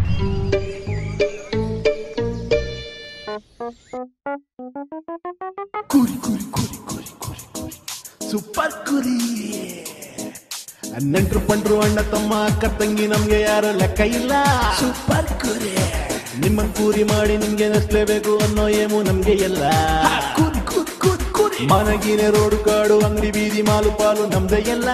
ಕುರಿ ಕುರಿ ಕುರಿ ಕುರಿ ಕುರಿ ಕುರಿ ಸೂಪರ್ ಕುರಿ ನೆಂಟ್ರು ಪಂಡ್ರು ಅಣ್ಣ ತಮ್ಮ ಅಕ್ಕ ತಂಗಿ ನಮ್ಗೆ ಯಾರು ಲೆಕ್ಕ ಇಲ್ಲ ಸೂಪರ್ ಕುರಿ ನಿಮ್ಮನ್ ಕೂರಿ ಮಾಡಿ ನಿಮ್ಗೆ ನಸ್ಲೇಬೇಕು ಅನ್ನೋ ಏಮು ನಮ್ಗೆ ಎಲ್ಲ ಕುರಿ ಕುರಿ ಕುರಿ ಕುರಿ ಮನಗಿನ ರೋಡು ಕಾಡು ಅಂಗಡಿ ಬೀದಿ ಮಾಲು ಪಾಲು ನಮ್ದೇ ಎಲ್ಲ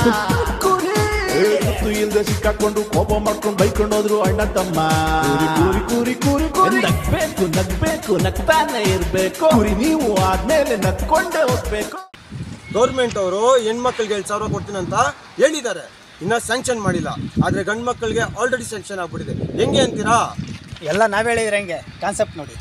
ಮತ್ತು ಇಲ್ದೆ ಸಿಕ್ಕಾಕೊಂಡು ಕೋಪ ಮಾಡ್ಕೊಂಡು ಬೈಕೊಂಡು ಹೋದ್ರು ಅಣ್ಣ ತಮ್ಮ ಕೂರಿ ಕೂರಿ ಕೂರಿ ಕೂರಿ ಕೂರಿ ನಗ್ಬೇಕು ನಗ್ಬೇಕು ನಗ್ತಾನೆ ಇರ್ಬೇಕು ಕುರಿ ನೀವು ಆದ್ಮೇಲೆ ನಗ್ಕೊಂಡೇ ಹೋಗ್ಬೇಕು ಗೌರ್ಮೆಂಟ್ ಅವರು ಹೆಣ್ಮಕ್ಳಿಗೆ ಎರಡು ಸಾವಿರ ಕೊಡ್ತೀನಿ ಅಂತ ಹೇಳಿದ್ದಾರೆ ಇನ್ನ ಸ್ಯಾಂಕ್ಷನ್ ಮಾಡಿಲ್ಲ ಆದ್ರೆ ಗಂಡು ಮಕ್ಕಳಿಗೆ ಆಲ್ರೆಡಿ ಸ್ಯಾಂಕ್ಷನ್ ಆಗ್ಬಿಟ್ಟಿದೆ ಹೆಂಗೆ ಅಂತೀರಾ ಎಲ್ಲ ನಾವ್ ಹೇಳಿದ್ರೆ ಹೆಂಗೆ ಕಾನ್ಸೆಪ್ಟ್ ನೋಡಿ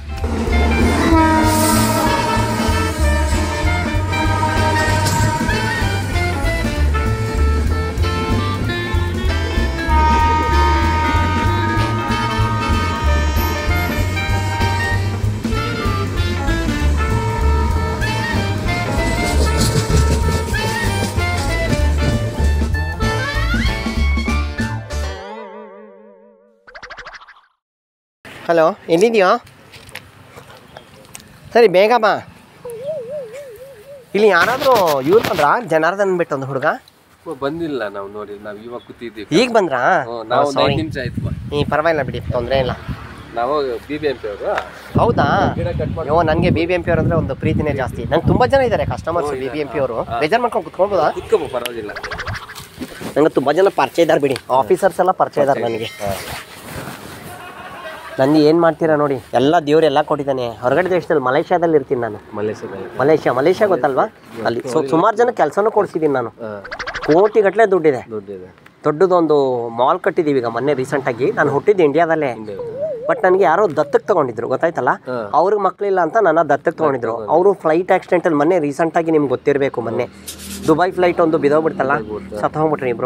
ಹಲೋ ಎಲ್ಲಿದ್ಯೋ ಸರಿ ಬೇಗ ಬಾ ಇಲ್ಲಿ ಯಾರಾದರೂ ಇವ್ರು ಬಂದ್ರಾ ಜನಾರ್ದನ್ ಬಿಟ್ಟು ಒಂದು ಹುಡುಗ ಬಂದಿಲ್ಲ ನಾವು ನೋಡಿ ನಾವು ಇವಾಗ ಕೂತಿದ್ದೀವಿ ಈಗ ಬಂದ್ರಾ ಹ್ಮ್, ನಾವು ಒಂದು ಸಾರಿ ಐದು ನಿಮಿಷ ಆಯ್ತು ಬಾ. ಈ ಪರವಾಗಿಲ್ಲ ಬಿಡಿ ತೊಂದರೆ ಇಲ್ಲ ನಾವು ಬಿ ಬಿ ಎಂ ಪಿ ಅವರು ಹೌದಾ ಅಯ್ಯೋ ನನಗೆ ಬಿ ಬಿ ಎಂ ಪಿ ಅವ್ರು ಅಂದ್ರೆ ಒಂದು ಪ್ರೀತಿನೇ ಜಾಸ್ತಿ ನಂಗೆ ತುಂಬ ಜನ ಇದ್ದಾರೆ customers B B M P ಅವರು ಬೇಜಾರು ಮಾಡ್ಕೊಂಡು ಕುತ್ಕೊಳ್ಬೋದಾ ಕುತ್ಕೋಬ ಪರವಾಗಿಲ್ಲ ನಂಗೆ ತುಂಬ ಜನ ಪರಿಚಯ ಇದ್ದಾರೆ ಬಿಡಿ ಆಫೀಸರ್ಸ್ ಎಲ್ಲ ಪರಿಚಯ ಇದ್ದಾರೆ ನನಗೆ ನನಗೆ ಏನು ಮಾಡ್ತೀರಾ ನೋಡಿ ಎಲ್ಲ ದೇವ್ರು ಎಲ್ಲ ಕೊಟ್ಟಿದ್ದಾನೆ ಹೊರಗಡೆ ದೇಶದಲ್ಲಿ ಮಲೇಷ್ಯಾದಲ್ಲಿ ಇರ್ತೀನಿ ನಾನು ಮಲೇಷ್ಯಾದಲ್ಲಿ ಮಲೇಷ್ಯಾ ಮಲೇಷ್ಯಾ ಗೊತ್ತಲ್ವಾ ಅಲ್ಲಿ ಸೊ ಸುಮಾರು ಜನ ಕೆಲಸನೂ ಕೊಡ್ಸಿದ್ದೀನಿ ನಾನು ಕೋಟಿ ಗಟ್ಟಲೆ ದುಡ್ಡಿದೆ ದುಡ್ಡಿದೆ ದೊಡ್ಡದೊಂದು ಮಾಲ್ ಕಟ್ಟಿದ್ದೀವಿ ಈಗ ಮೊನ್ನೆ ರೀಸೆಂಟಾಗಿ ನಾನು ಹುಟ್ಟಿದ್ದು ಇಂಡಿಯಾದಲ್ಲೇ ಬಟ್ ನನಗೆ ಯಾರೋ ದತ್ತಕ್ಕೆ ತಗೊಂಡಿದ್ರು ಗೊತ್ತಾಯ್ತಲ್ಲ ಅವ್ರಿಗೆ ಮಕ್ಕಳಿಲ್ಲ ಅಂತ ನನ್ನ ದತ್ತಕ್ಕೆ ತಗೊಂಡಿದ್ರು ಅವರು ಫ್ಲೈಟ್ ಆಕ್ಸಿಡೆಂಟಲ್ಲಿ ಮೊನ್ನೆ ರೀಸೆಂಟಾಗಿ ನಿಮ್ಗೆ ಗೊತ್ತಿರಬೇಕು ಮೊನ್ನೆ ದುಬೈ ಫ್ಲೈಟ್ ಒಂದು ಬಿದೋಗ್ಬಿಡ್ತಲ್ಲ ಸತ್ತು ಹೋಗ್ಬಿಟ್ರಿ ಇಬ್ರು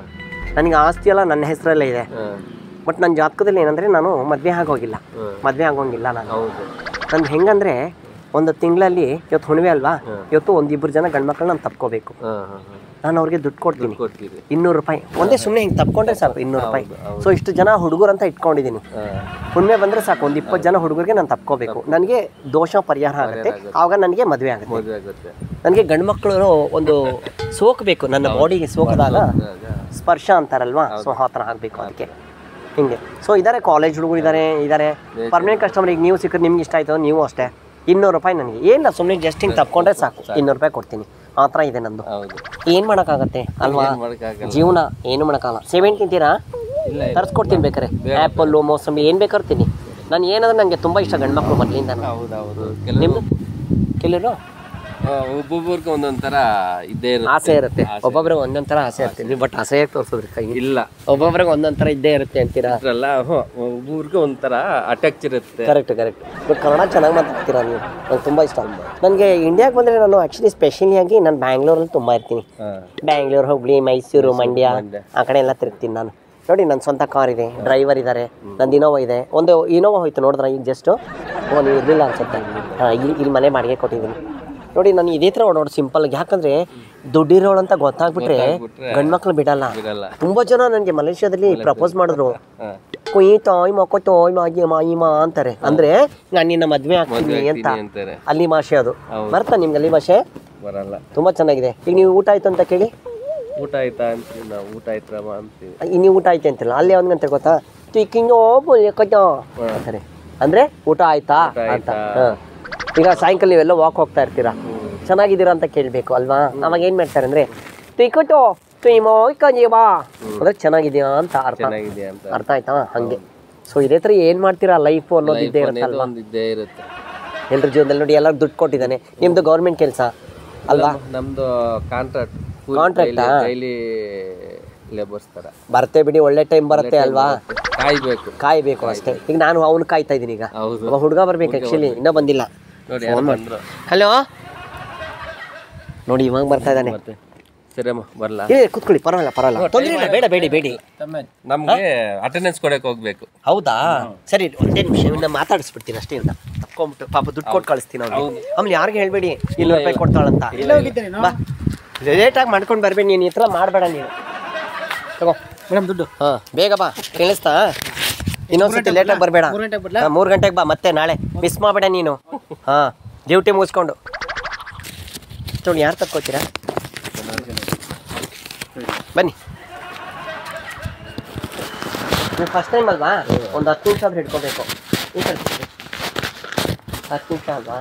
ನನಗೆ ಆಸ್ತಿ ಎಲ್ಲ ನನ್ನ ಹೆಸರಲ್ಲೇ ಇದೆ ಬಟ್ ನನ್ನ ಜಾತಕದಲ್ಲಿ ಏನಂದರೆ ನಾನು ಮದುವೆ ಆಗೋಗಿಲ್ಲ ಮದುವೆ ಆಗೋಂಗಿಲ್ಲ ನಾನು ಹೌದು ನಂದು ಹೆಂಗಂದ್ರೆ ಒಂದು ತಿಂಗಳಲ್ಲಿ ಇವತ್ತು ಹುಣ್ಣಿಮೆ ಅಲ್ವಾ ಇವತ್ತು ಒಂದಿಬ್ಬರು ಜನ ಗಂಡ್ಮಕ್ಳು ನಾನು ತಪ್ಕೋಬೇಕು ಹಾಂ ಹಾಂ ಹಾಂ ನಾನು ಅವ್ರಿಗೆ ದುಡ್ಡು ಕೊಡ್ತೀನಿ ಕೊಡ್ತೀರಿ ಇನ್ನೂರು ರೂಪಾಯಿ ಒಂದೇ ಸುಮ್ಮನೆ ಹಿಂಗೆ ತಪ್ಕೊಂಡ್ರೆ ಸಾಕು ಇನ್ನೂರು ರೂಪಾಯಿ ಸೊ ಇಷ್ಟು ಜನ ಹುಡುಗರು ಅಂತ ಇಟ್ಕೊಂಡಿದ್ದೀನಿ ಹುಣ್ಣಿಮೆ ಬಂದರೆ ಸಾಕು ಒಂದು ಇಪ್ಪತ್ತು ಜನ ಹುಡುಗರಿಗೆ ನಾನು ತಪ್ಕೋಬೇಕು ನನಗೆ ದೋಷ ಪರಿಹಾರ ಆಗುತ್ತೆ ಆವಾಗ ನನಗೆ ಮದುವೆ ಆಗುತ್ತೆ ಮದುವೆ ಆಗುತ್ತೆ ನನಗೆ ಗಂಡು ಮಕ್ಕಳು ಒಂದು ಸೋಕಬೇಕು ನನ್ನ ಬಾಡಿಗೆ ಸೋಕದಾಗ ಸ್ಪರ್ಶ ಅಂತಾರಲ್ವಾ ಸೊ ಆ ಥರ ಆಗಬೇಕು ಅದಕ್ಕೆ ಹಿಂಗೆ ಸೊ ಇದ್ದಾರೆ ಕಾಲೇಜ್ ಹುಡುಗರು ಇದ್ದಾರೆ ಇದ್ದಾರೆ ಪರ್ಮನೆಂಟ್ ಕಸ್ಟಮರ್ ಈಗ ನೀವು ಸಿಕ್ಕರೆ ನಿಮ್ಗೆ ಇಷ್ಟ ಆಯ್ತು ನೀವು ಅಷ್ಟೇ ಇನ್ನೂರು ರೂಪಾಯಿ ನನಗೆ ಏನಿಲ್ಲ ಸುಮ್ಮನೆ ಜಸ್ಟ್ ಹಿಂಗೆ ತಪ್ಕೊಂಡ್ರೆ ಸಾಕು ಇನ್ನೂರು ರೂಪಾಯಿ ಕೊಡ್ತೀನಿ ಆ ಥರ ಇದೆ ನಂದು ಹೌದು ಏನು ಮಾಡೋಕ್ಕಾಗತ್ತೆ ಅಲ್ವಾ ಏನ್ ಮಾಡಕ್ಕಾಗಲ್ಲ. ಜೀವನ ಏನು ಮಾಡೋಕ್ಕಾಗಲ್ಲ ಸೇವೆಂಟ್ ತಿಂತೀರಾ ತರಿಸ್ಕೊಡ್ತೀನಿ ಬೇಕಾರೆ ಆ್ಯಪಲ್ಲು ಮೋಸಂಬಿ ಏನು ಬೇಕಾದ್ರೂ ತಿನ್ನಿ ನಾನು ಏನಂದ್ರೆ ನನಗೆ ತುಂಬ ಇಷ್ಟ ಗಂಡು ಮಕ್ಕಳು ಮೊದಲಿಂದ ಹೌದು ಹೌದು ನಿಮ್ದು ಕೆಲವರು ಒಬ್ಬೊಬ್ಬರಿಗೆ ಒಂದೊಂದ್ ಥರ ಇದ್ದೇ ಇರುತ್ತೆ ಆಸೆ ಇರುತ್ತೆ ಒಬ್ಬೊಬ್ರಿಗೆ ಒಂದೊಂದು ಥರ ಆಸೆ ಇರುತ್ತೆ ನೀವು ಬಟ್ ಆಸೆಯಾಗಿ ತೋರಿಸಿದ್ರಿ ಕೈ ಇಲ್ಲ ಒಬ್ಬೊಬ್ರಿಗೆ ಒಂದೊಂದು ಥರ ಇದ್ದೇ ಇರುತ್ತೆ ಅಂತೀರಾ ಅದ್ರಲ್ಲ ಹ್ಞೂ ಒಬ್ಬೊಬ್ರಿಗೆ ಒಂಥರ ಅಟ್ಯಾಚ್ ಇರುತ್ತೆ ಕರೆಕ್ಟ್ ಕರೆಕ್ಟ್ ಬಟ್ ಕನ್ನಡ ಚೆನ್ನಾಗಿ ಮಾತಾಡ್ತೀರಾ ನೀವು ನಂಗೆ ತುಂಬ ಇಷ್ಟ ನನಗೆ ಇಂಡಿಯಾಗೆ ಬಂದರೆ ನಾನು ಆ್ಯಕ್ಚುಲಿ ಸ್ಪೆಷಲಿಯಾಗಿ ನಾನು ಬ್ಯಾಂಗ್ಳೂರಲ್ಲಿ ತುಂಬ ಇರ್ತೀನಿ ಹಾಂ ಬ್ಯಾಂಗ್ಳೂರು ಹುಬ್ಳಿ ಮೈಸೂರು ಮಂಡ್ಯ ಆ ಕಡೆ ಎಲ್ಲ ತಿರುಗ್ತೀನಿ ನಾನು ನೋಡಿ ನನ್ನ ಸ್ವಂತ ಕಾರ್ ಇದೆ ಡ್ರೈವರ್ ಇದ್ದಾರೆ ನಂದು ಇನೋವಾ ಇದೆ ಒಂದು ಇನೋವಾ ಹೋಯ್ತು ನೋಡಿದ್ರೆ ಈಗ ಜಸ್ಟು ಓ ನೀವು ಇರಲಿಲ್ಲ ಅನ್ಸುತ್ತೆ ಹಾಂ ಇಲ್ಲಿ ಇಲ್ಲಿ ಮನೆ ಬಾಡಿಗೆ ಕೊಟ್ಟಿದ್ದೀನಿ ನೋಡಿ ನಾನು ಇದೇ ಥರ ಓಡೋಡು ಸಿಂಪಲ್ ಯಾಕಂದರೆ ದುಡ್ಡಿರೋಳು ಅಂತ ಗೊತ್ತಾಗ್ಬಿಟ್ರೆ ಗಂಡ್ಮಕ್ಳು ಬಿಡಲ್ಲ ಬಿಡಲ್ಲ ತುಂಬ ಜನ ನನಗೆ ಮಲೇಷ್ಯಾದಲ್ಲಿ ಪ್ರಪೋಸ್ ಮಾಡಿದ್ರು ಕೊಯ್ ತಾಯ್ ಮಕ್ಕೋ ತಾಯ್ ಮಾಗಿ ಮಾಯಿ ಮಾ ಅಂತಾರೆ ಅಂದ್ರೆ ನಾನು ನಿನ್ನ ಮದ್ವೆ ಆಗ್ತೀನಿ ಅಂತ ಅಂತಾರೆ ಅಲ್ಲಿ ಭಾಷೆ ಅದು ಬರ್ತಾ ನಿಮ್ಗೆ ಅಲ್ಲಿ ಭಾಷೆ ಬರಲ್ಲ ತುಂಬಾ ಚೆನ್ನಾಗಿದೆ ಈಗ ನೀವು ಊಟ ಆಯ್ತು ಅಂತ ಕೇಳಿ ಊಟ ಆಯ್ತಾ ಅಂತೀವಿ ನಾವು ಊಟ ಆಯ್ತಮ್ಮ ಅಂತೀವಿ ಈ ನೀವು ಊಟ ಆಯ್ತು ಅಂತಿಲ್ಲ ಅಲ್ಲಿ ಯಾವ್ದಂತ ಗೊತ್ತಾ ತಿಕ್ಕಿಂಗೋ ಅಂತಾರೆ ಅಂದ್ರೆ ಊಟ ಆಯ್ತಾ ಅಂತ ಹ. ಈಗ ಸಾಯಂಕಾಲ ನೀವೆಲ್ಲ ವಾಕ್ ಹೋಗ್ತಾ ಇರ್ತೀರಾ ಚೆನ್ನಾಗಿದ್ದೀರಾ ಅಂತ ಕೇಳಬೇಕು ಅಲ್ವಾ ಅವಾಗ ಏನ್ ಮಾಡ್ತಾರೆ ಅಂದ್ರೆ ತಿಕ್ಕಟೋ ತುಯ್ಮೋ ಕಂಜೀವಾ ಅಂದ್ರೆ ಚೆನ್ನಾಗಿದ್ಯಾ ಅಂತ ಅರ್ಥ ಚೆನ್ನಾಗಿದೆ ಅಂತ ಅರ್ಥ ಆಯ್ತಾ ಹಂಗೆ ಸೊ ಇದೇ ಥರ ಏನ್ ಮಾಡ್ತೀರಾ ಲೈಫ್ ಅನ್ನೋದು ಇದ್ದೇ ಇರುತ್ತೆ ಅಲ್ವಾ ಒಂದು ಇದ್ದೇ ಇರುತ್ತೆ ಎಲ್ರ ಜೀವನದಲ್ಲಿ ನೋಡಿ ಎಲ್ಲರೂ ದುಡ್ಡು ಕೊಟ್ಟಿದ್ದಾನೆ ನಿಮ್ದು ಗೌರ್ಮೆಂಟ್ ಕೆಲಸ ಅಲ್ವಾ ನಮ್ದು ಕಾಂಟ್ರಾಕ್ಟ್ Contract ಆ? ಡೈಲಿ ಲೇಬರ್ಸ್ ತರ ಬರುತ್ತೆ ಬಿಡಿ ಒಳ್ಳೆ ಟೈಮ್ ಬರುತ್ತೆ ಅಲ್ವಾ ಕಾಯ್ಬೇಕು ಕಾಯ್ಬೇಕು ಅಷ್ಟೇ ಈಗ ನಾನು ಅವನು ಕಾಯ್ತಾ ಇದ್ದೀನಿ ಈಗ ಹೌದು ಒಬ್ಬ ಹುಡುಗ ಬರ್ಬೇಕು ಆಕ್ಚುಲಿ ಇನ್ನೂ ಬಂದಿಲ್ಲ ನೋಡಿ ಯಾರು ಬಂದ್ರು ಹಲೋ ನೋಡಿ ಇವಾಗ ಬರ್ತಾ ಇದ್ದಾನೆ ಮತ್ತೆ ಸರಿ ಅಮ್ಮ ಬರ್ಲಾ ಏ ಕೂತ್ಕೊಳ್ಳಿ ಪರವಾಗಿಲ್ಲ ಪರವಾಗಿಲ್ಲ ತೊಂದರೆ ಇಲ್ಲ ಬೇಡ ಬೇಡಿ ಬೇಡಿ ನಮ್ಗೆ ಅಟೆಂಡೆನ್ಸ್ ಕೊಡಕ್ ಹೋಗ್ಬೇಕು ಹೌದಾ ಸರಿ ಒಂದೇ ನಿಮಿಷ ಇವನ್ನ ಮಾತಾಡಿಸ್ಬಿಡ್ತೀನಿ ಅಷ್ಟೇ ಇವನ್ನ ತಪ್ಕೊಂಬಿಟ್ಟು ಪಾಪ ದುಡ್ಡು ಕೊಟ್ಟು ಕಳಿಸ್ತೀನಿ ಅವ್ನು ಆಮೇಲೆ ಯಾರಿಗೆ ಹೇಳ್ಬೇಡಿ ಇನ್ನೂರು ರೂಪಾಯಿ ಕೊಡ್ತಾಳಂತ ಬಾ ಲೇಟಾಗಿ ಮಾಡ್ಕೊಂಡು ಬರ್ಬೇಡಿ ನೀನು ಈ ಥರ ಮಾಡಬೇಡ ನೀನು ತಗೋ ಮೇಡಮ್ ದುಡ್ಡು ಹಾಂ ಬೇಗ ಬಾ ಕೇಳಿಸ್ತಾ ಇನ್ನೊಂದ್ಸತಿ ಲೇಟಾಗಿ ಬರಬೇಡ ಮೂರು ಗಂಟೆಗೆ ಬರ್ಲಾ? ಮೂರು ಗಂಟೆಗೆ ಬಾ ಮತ್ತೆ ನಾಳೆ ಮಿಸ್ ಮಾಡಬೇಡ ನೀನು ಹಾಂ ಡ್ಯೂಟಿ ಮುಗಿಸ್ಕೊಂಡು ನೋಡಿ ಯಾರು ತಕ್ಕೋತೀರಾ ಬನ್ನಿ ನೀವು ಫಸ್ಟ್ ಟೈಮ್ ಅಲ್ವಾ ಒಂದು ಹತ್ತು ನಿಮಿಷ ಆದ್ರೆ ಹಿಡ್ಕೋಬೇಕು ಈ ಕಡೆ ತಿರ್ಗಿ. ಹತ್ತು ನಿಮಿಷ ಅಲ್ವಾ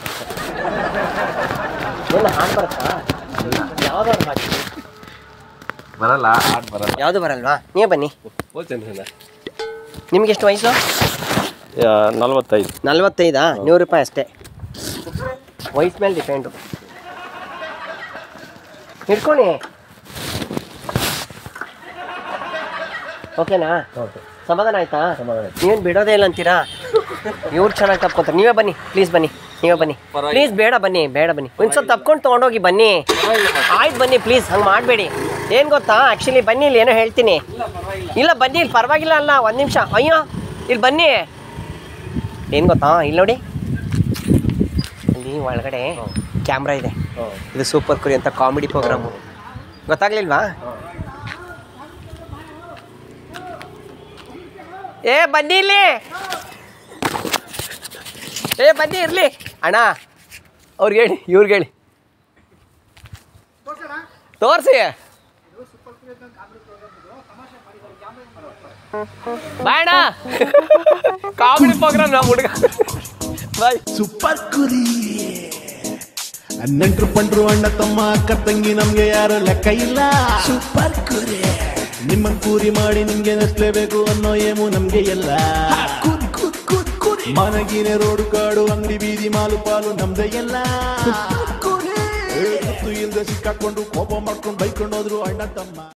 ಏನು ಹಾಡು ಬರುತ್ತಾ ಯಾವ್ದಾದ್ರು ಹಾಕಿ ಬರಲ್ಲ ಆಡ್ ಬರಲ್ಲ ಯಾವುದು ಬರಲ್ವಾ ನೀವೇ ಬನ್ನಿ ಓ ಚಂದ್ರನ ನಿಮ್ಗೆ ಎಷ್ಟು ವಯಸ್ಸು ನಲ್ವತ್ತೈದು ನಲ್ವತ್ತೈದಾ ನೂರು ರೂಪಾಯಿ ಅಷ್ಟೇ ವಯಸ್ಸು ಮೇಲೆ ಡಿಪೆಂಡು ಹಿಡ್ಕೊಳ್ಳಿ ಓಕೆನಾ ಸಮಾಧಾನ ಆಯ್ತಾ ನೀವೇನು ಬಿಡೋದೇ ಇಲ್ಲ ಅಂತೀರಾ ಇವ್ರು ಚೆನ್ನಾಗಿ ತಪ್ಕೊತಾರೆ ನೀವೇ ಬನ್ನಿ ಪ್ಲೀಸ್ ಬನ್ನಿ ನೀವೇ ಬನ್ನಿ ಪ್ಲೀಸ್ ಬೇಡ ಬನ್ನಿ ಬೇಡ ಬನ್ನಿ ಒಂದ್ಸಲ ತಪ್ಕೊಂಡು ತೊಗೊಂಡೋಗಿ ಬನ್ನಿ ಆಯ್ತು ಬನ್ನಿ ಪ್ಲೀಸ್ ಹಂಗೆ ಮಾಡಬೇಡಿ ಏನು ಗೊತ್ತಾ ಆ್ಯಕ್ಚುಲಿ ಬನ್ನಿ ಇಲ್ಲಿ ಏನೋ ಹೇಳ್ತೀನಿ ಇಲ್ಲ ಬನ್ನಿ ಇಲ್ಲಿ ಪರವಾಗಿಲ್ಲ ಅಲ್ಲ ಒಂದು ನಿಮಿಷ ಅಯ್ಯೋ ಇಲ್ಲಿ ಬನ್ನಿ ಏನು ಗೊತ್ತಾ ಇಲ್ಲಿ ನೋಡಿ ಅಲ್ಲಿ ಒಳಗಡೆ ಕ್ಯಾಮ್ರಾ ಇದೆ ಇದು ಸೂಪರ್ ಕುರಿ ಅಂತ ಕಾಮಿಡಿ ಪ್ರೋಗ್ರಾಮು ಗೊತ್ತಾಗ್ಲಿಲ್ವಾ ಏ ಬನ್ನಿ ಇಲ್ಲಿ ಏ ಬನ್ನಿ ಇರ್ಲಿ ಅಣ್ಣ ಅವ್ರಿಗೆ ಹೇಳಿ ಇವ್ರಿಗೆ ಹೇಳಿ ತೋರಿಸಿ ಬಾಯ್ ಕಾಮಿಡಿ ಪ್ರೋಗ್ರಾಮ್ ನಮ್ಮ ಹುಡುಗ ಬಾಯ್ ಸೂಪರ್ ಕುರಿ ನೆಂಟ್ರು ಪಂಟ್ರು ಅಣ್ಣ ತಮ್ಮ ಅಕ್ಕ ತಂಗಿ ನಮ್ಗೆ ಯಾರು ಲೆಕ್ಕ ಇಲ್ಲ ಸೂಪರ್ ಕುರಿ ನಿಮ್ಮ ಕೂರಿ ಮಾಡಿ ನಿಮ್ಗೆ ನೆಸ್ಲೇಬೇಕು ಅನ್ನೋ ಏಮು ನಮ್ಗೆ ಎಲ್ಲ ಮನಗಿನ ರೋಡು ಕಾಡು ಅಂಗಡಿ ಬೀದಿ ಮಾಲು ಪಾಲು ನಮ್ದೇ ಎಲ್ಲ ಗೊತ್ತು ಇಲ್ದೆ ಸಿಕ್ಕಾಕೊಂಡು ಕೋಪ ಮಾಡ್ಕೊಂಡು ಬೈಕೊಂಡು ಹೋದ್ರು ಅಣ್ಣ ತಮ್ಮ